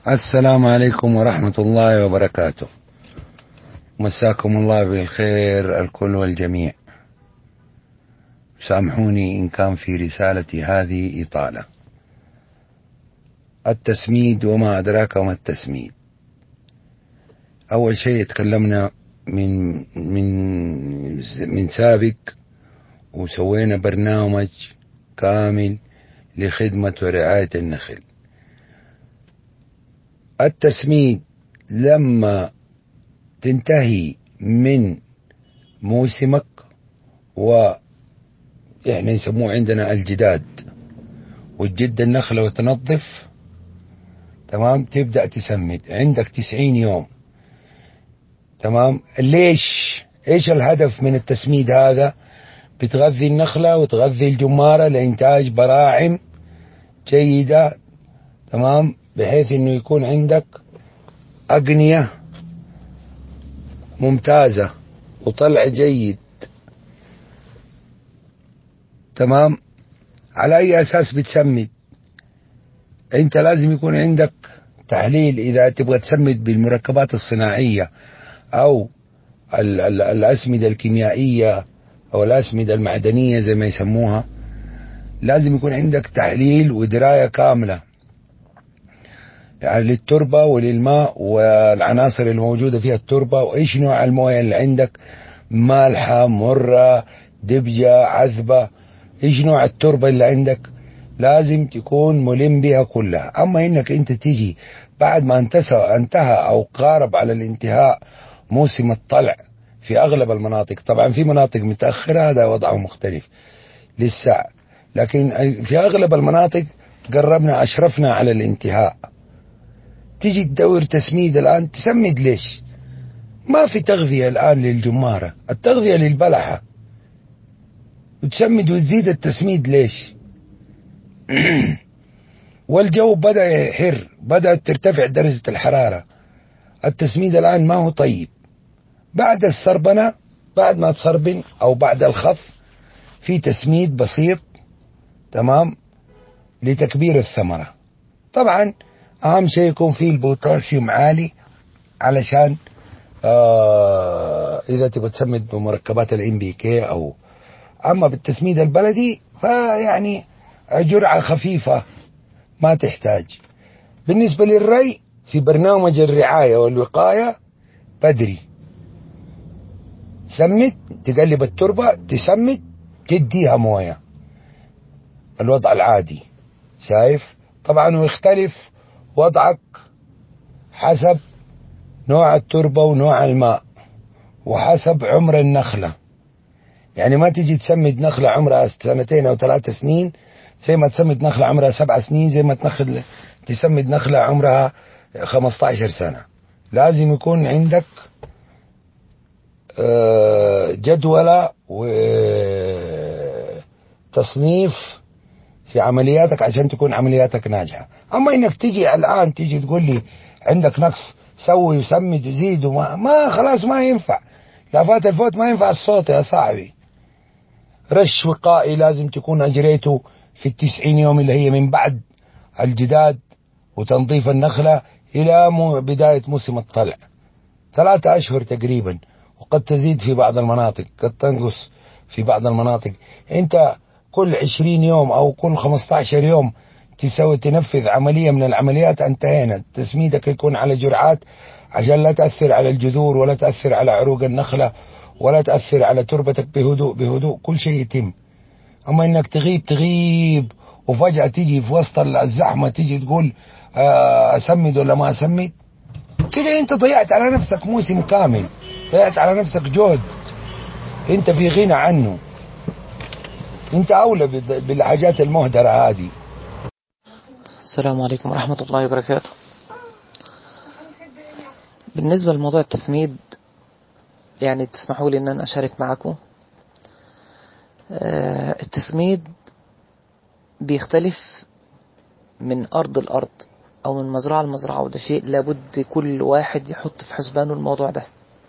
السلام عليكم ورحمة الله وبركاته مساكم الله بالخير الكل والجميع سامحوني إن كان في رسالتي هذه إطالة التسميد وما أدراك ما التسميد أول شيء تكلمنا من من من سابق وسوينا برنامج كامل لخدمة ورعاية النخل التسميد لما تنتهي من موسمك و احنا يسموه عندنا الجداد وتجد النخلة وتنظف تمام تبدأ تسمد عندك تسعين يوم تمام ليش ايش الهدف من التسميد هذا بتغذي النخلة وتغذي الجمارة لإنتاج براعم جيدة تمام بحيث انه يكون عندك أقنية ممتازة وطلع جيد تمام على أي أساس بتسمد أنت لازم يكون عندك تحليل إذا تبغى تسمد بالمركبات الصناعية أو ال ال الأسمدة الكيميائية أو الأسمدة المعدنية زي ما يسموها لازم يكون عندك تحليل ودراية كاملة يعني للتربة وللماء والعناصر الموجودة فيها التربة وإيش نوع الموية اللي عندك مالحة مرة دبجة عذبة إيش نوع التربة اللي عندك لازم تكون ملم بها كلها أما إنك أنت تيجي بعد ما انتهى أو قارب على الانتهاء موسم الطلع في أغلب المناطق طبعا في مناطق متأخرة هذا وضعه مختلف لسه لكن في أغلب المناطق قربنا أشرفنا على الانتهاء تيجي تدور تسميد الآن تسمد ليش ما في تغذية الآن للجمارة التغذية للبلحة وتسمد وتزيد التسميد ليش والجو بدأ يحر بدأت ترتفع درجة الحرارة التسميد الآن ما هو طيب بعد السربنة بعد ما تصربن أو بعد الخف في تسميد بسيط تمام لتكبير الثمرة طبعا أهم شيء يكون فيه البوتاسيوم عالي علشان آه إذا تبغى تسمد بمركبات الام بي كي أو أما بالتسميد البلدي فيعني جرعة خفيفة ما تحتاج بالنسبة للري في برنامج الرعاية والوقاية بدري سمد تقلب التربة تسمد تديها موية الوضع العادي شايف طبعا ويختلف وضعك حسب نوع التربة ونوع الماء وحسب عمر النخلة يعني ما تجي تسمد نخلة عمرها سنتين أو ثلاث سنين زي ما تسمد نخلة عمرها سبع سنين زي ما تنخل تسمد نخلة عمرها 15 سنة لازم يكون عندك جدولة وتصنيف في عملياتك عشان تكون عملياتك ناجحة أما إنك تجي الآن تجي تقول لي عندك نقص سوي وسمد وزيد وما ما خلاص ما ينفع لا فات الفوت ما ينفع الصوت يا صاحبي رش وقائي لازم تكون أجريته في التسعين يوم اللي هي من بعد الجداد وتنظيف النخلة إلى بداية موسم الطلع ثلاثة أشهر تقريبا وقد تزيد في بعض المناطق قد تنقص في بعض المناطق أنت كل عشرين يوم أو كل خمسة عشر يوم تسوي تنفذ عملية من العمليات انتهينا تسميدك يكون على جرعات عشان لا تأثر على الجذور ولا تأثر على عروق النخلة ولا تأثر على تربتك بهدوء بهدوء كل شيء يتم أما إنك تغيب تغيب وفجأة تيجي في وسط الزحمة تيجي تقول أسمد ولا ما أسمد كده أنت ضيعت على نفسك موسم كامل ضيعت على نفسك جهد أنت في غنى عنه أنت أولى بالحاجات المهدرة هذه السلام عليكم ورحمة الله وبركاته بالنسبة لموضوع التسميد يعني تسمحوا لي ان انا اشارك معكم التسميد بيختلف من ارض الارض او من مزرعة لمزرعة وده شيء لابد كل واحد يحط في حسبانه الموضوع ده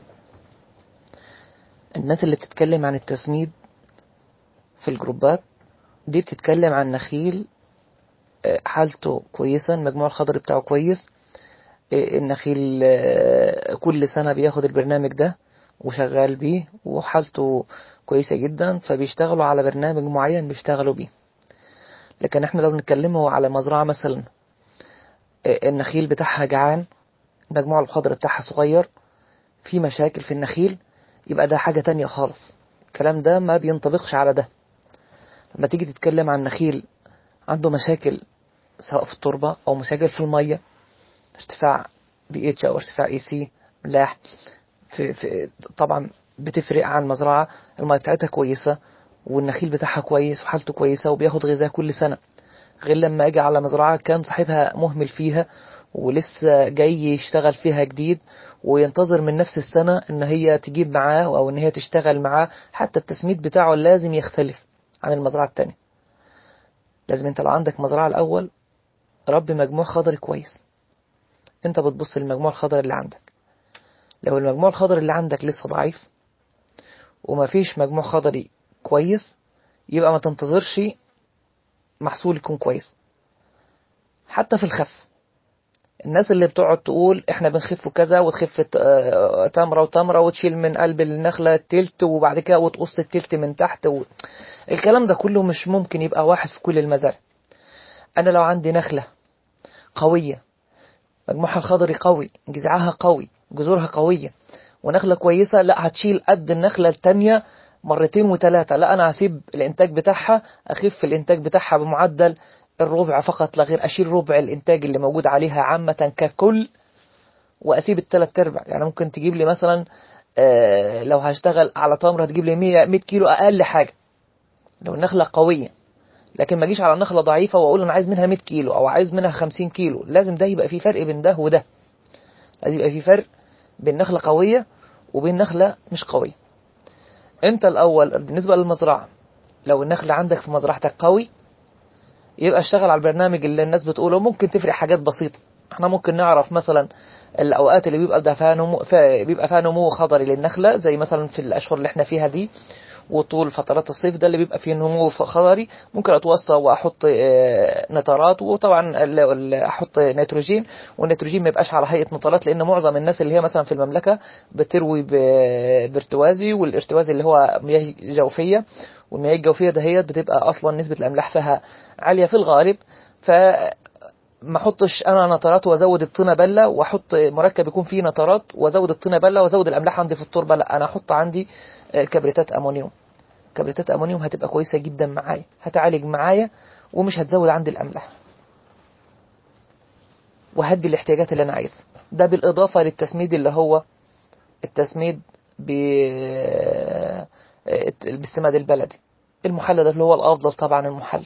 الناس اللي بتتكلم عن التسميد في الجروبات دي بتتكلم عن نخيل آه، حالته كويسة المجموع الخضري بتاعه كويس آه، النخيل آه، كل سنة بياخد البرنامج ده وشغال بيه وحالته كويسة جدا فبيشتغلوا على برنامج معين بيشتغلوا بيه لكن احنا لو نتكلمه على مزرعة مثلا آه، النخيل بتاعها جعان المجموع الخضري بتاعها صغير في مشاكل في النخيل يبقى ده حاجة تانية خالص الكلام ده ما بينطبقش على ده لما تيجي تتكلم عن نخيل عنده مشاكل سواء في التربة أو مشاكل في المية ارتفاع بي اتش أو ارتفاع اي سي ملاح في في طبعا بتفرق عن مزرعة المية بتاعتها كويسة والنخيل بتاعها كويس وحالته كويسة وبياخد غذاء كل سنة غير لما اجي على مزرعة كان صاحبها مهمل فيها ولسه جاي يشتغل فيها جديد وينتظر من نفس السنة ان هي تجيب معاه او ان هي تشتغل معاه حتى التسميد بتاعه لازم يختلف عن المزرعة التانية لازم انت لو عندك مزرعة الاول ربي مجموع خضري كويس انت بتبص للمجموع الخضري اللي عندك لو المجموع الخضري اللي عندك لسه ضعيف ومفيش مجموع خضري كويس يبقى ما تنتظرش محصول يكون كويس حتى في الخف الناس اللي بتقعد تقول احنا بنخف كذا وتخف ت- آه، تمرة وتمرة وتشيل من قلب النخلة التلت وبعد كده وتقص التلت من تحت و... الكلام ده كله مش ممكن يبقى واحد في كل المزارع انا لو عندي نخلة قوية مجموعها الخضري قوي جذعها قوي جذورها قوية ونخلة كويسة لا هتشيل قد النخلة التانية مرتين وثلاثة لا أنا هسيب الإنتاج بتاعها أخف الإنتاج بتاعها بمعدل الربع فقط لا غير أشيل ربع الإنتاج اللي موجود عليها عامة ككل وأسيب الثلاث أرباع يعني ممكن تجيب لي مثلا آه، لو هشتغل على تمر هتجيب لي 100 100 كيلو أقل حاجة لو النخلة قوية لكن ما اجيش على نخلة ضعيفة واقول انا عايز منها 100 كيلو او عايز منها 50 كيلو لازم ده يبقى في فرق بين ده وده لازم يبقى في فرق بين نخلة قوية وبين نخلة مش قوية انت الاول بالنسبة للمزرعة لو النخل عندك في مزرعتك قوي يبقى اشتغل على البرنامج اللي الناس بتقوله ممكن تفرق حاجات بسيطة احنا ممكن نعرف مثلا الاوقات اللي بيبقى ده فيها نمو فيها- بيبقى فيها نمو خضري للنخلة زي مثلا في الاشهر اللي احنا فيها دي وطول فترات الصيف ده اللي بيبقى فيه نمو خضري ممكن اتوصى واحط آه، نترات وطبعا ال- ال- احط نيتروجين والنيتروجين ما يبقاش على هيئه نترات لان معظم الناس اللي هي مثلا في المملكه بتروي ب- بارتوازي والارتوازي اللي هو مياه جوفيه والمياه الجوفيه دهيت بتبقى اصلا نسبه الاملاح فيها عاليه في الغالب ف ما احطش انا نترات وازود الطينه بله واحط مركب يكون فيه نترات وازود الطينه بله وازود الاملاح عندي في التربه لا انا احط عندي آه، كبريتات امونيوم كبريتات امونيوم هتبقى كويسه جدا معايا هتعالج معايا ومش هتزود عندي الاملاح وهدي الاحتياجات اللي انا عايزها ده بالاضافه للتسميد اللي هو التسميد ب بالسماد البلدي المحلل ده اللي هو الافضل طبعا المحلل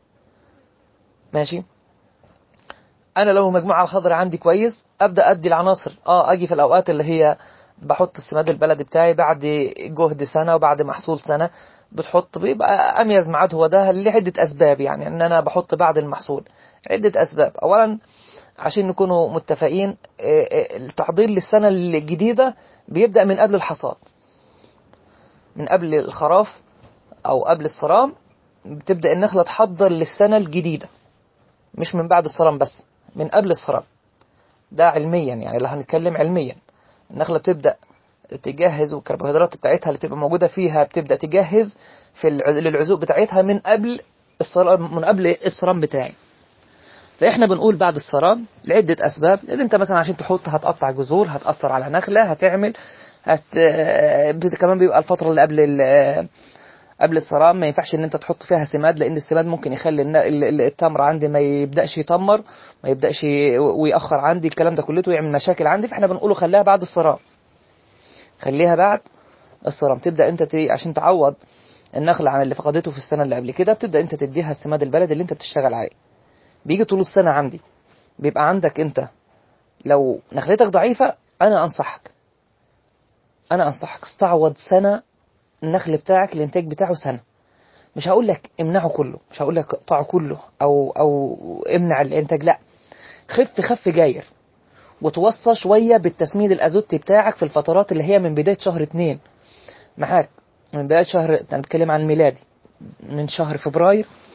ماشي انا لو المجموعه الخضراء عندي كويس ابدا ادي العناصر اه اجي في الاوقات اللي هي بحط السماد البلدي بتاعي بعد جهد سنه وبعد محصول سنه بتحط بيبقى اميز ميعاد هو ده لعده اسباب يعني ان انا بحط بعد المحصول عده اسباب اولا عشان نكونوا متفقين آه، آه، التحضير للسنه الجديده بيبدا من قبل الحصاد من قبل الخراف او قبل الصرام بتبدا النخله تحضر للسنه الجديده مش من بعد الصرام بس من قبل الصرام ده علميا يعني لو هنتكلم علميا النخلة بتبدأ تجهز والكربوهيدرات بتاعتها اللي بتبقى موجودة فيها بتبدأ تجهز في الع- للعزوق بتاعتها من قبل الصرام من قبل الصرام بتاعي فاحنا بنقول بعد الصرام لعدة أسباب لأن أنت مثلا عشان تحط هتقطع جذور هتأثر على نخلة هتعمل هت... آه، بت- كمان بيبقى الفترة اللي قبل ال... آه، قبل الصرام ما ينفعش ان انت تحط فيها سماد لان السماد ممكن يخلي الن- ال- ال- التمر عندي ما يبداش يتمر ما يبداش ي- ويأخر عندي الكلام ده كلته يعمل مشاكل عندي فاحنا بنقوله خليها بعد الصرام خليها بعد الصرام تبدا انت ت... عشان تعوض النخلة عن اللي فقدته في السنة اللي قبل كده بتبدأ انت تديها السماد البلدي اللي انت بتشتغل عليه بيجي طول السنة عندي بيبقى عندك انت لو نخلتك ضعيفة انا انصحك انا انصحك استعوض سنة النخل بتاعك الانتاج بتاعه سنة مش هقول لك امنعه كله مش هقول لك اقطعه كله او او امنع الانتاج لا خف خف جاير وتوصى شوية بالتسميد الازوتي بتاعك في الفترات اللي هي من بداية شهر اتنين معاك من بداية شهر انا بتكلم عن الميلادي من شهر فبراير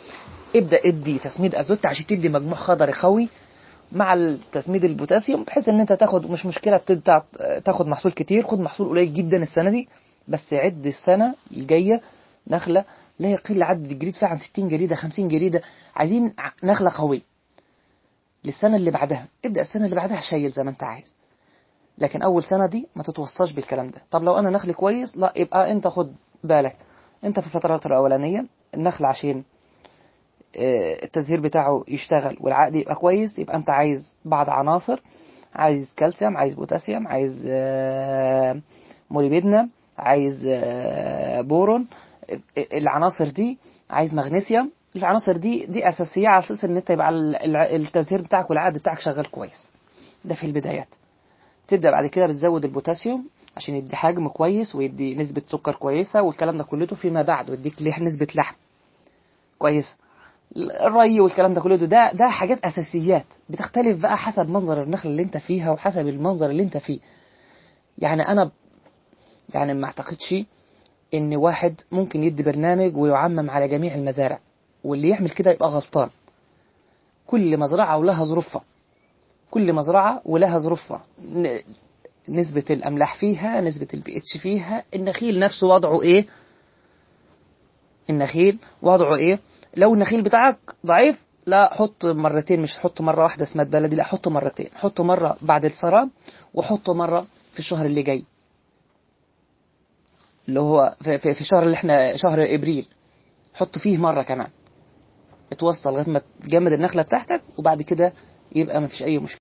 ابدا ادي تسميد ازوت عشان تدي مجموع خضري قوي مع التسميد البوتاسيوم بحيث ان انت تاخد مش مشكله تبدا تاخد محصول كتير خد محصول قليل جدا السنه دي بس عد السنه الجايه نخله لا يقل عدد الجريد فيها عن 60 جريده 50 جريده عايزين ع- نخله قويه للسنه اللي بعدها ابدا السنه اللي بعدها شيل زي ما انت عايز لكن اول سنه دي ما تتوصاش بالكلام ده طب لو انا نخل كويس لا يبقى انت خد بالك انت في الفترات الاولانيه النخل عشان آه، التزهير بتاعه يشتغل والعقد يبقى كويس يبقى انت عايز بعض عناصر عايز كالسيوم عايز بوتاسيوم عايز آه، موليبيدنا عايز آه، بورون العناصر دي عايز مغنيسيوم العناصر دي دي اساسيه على اساس ان انت يبقى ال- الع- التزهير بتاعك والعقد بتاعك شغال كويس ده في البدايات تبدا بعد كده بتزود البوتاسيوم عشان يدي حجم كويس ويدي نسبه سكر كويسه والكلام ده كلته فيما بعد ويديك ليه نسبه لحم كويسه الري والكلام ده كله ده ده حاجات اساسيات بتختلف بقى حسب منظر النخل اللي انت فيها وحسب المنظر اللي انت فيه يعني انا يعني ما اعتقدش ان واحد ممكن يدي برنامج ويعمم على جميع المزارع واللي يعمل كده يبقى غلطان كل مزرعة ولها ظروفها كل مزرعة ولها ظروفها ن- نسبة الأملاح فيها نسبة البي اتش فيها النخيل نفسه وضعه ايه النخيل وضعه ايه لو النخيل بتاعك ضعيف لا حط مرتين مش حط مرة واحدة سماد بلدي لا حط مرتين حط مرة بعد الصرام وحط مرة في الشهر اللي جاي اللي هو في, في, في الشهر اللي احنا شهر ابريل حط فيه مرة كمان اتوصل لغاية ما تجمد النخلة بتاعتك وبعد كده يبقى مفيش أي مشكلة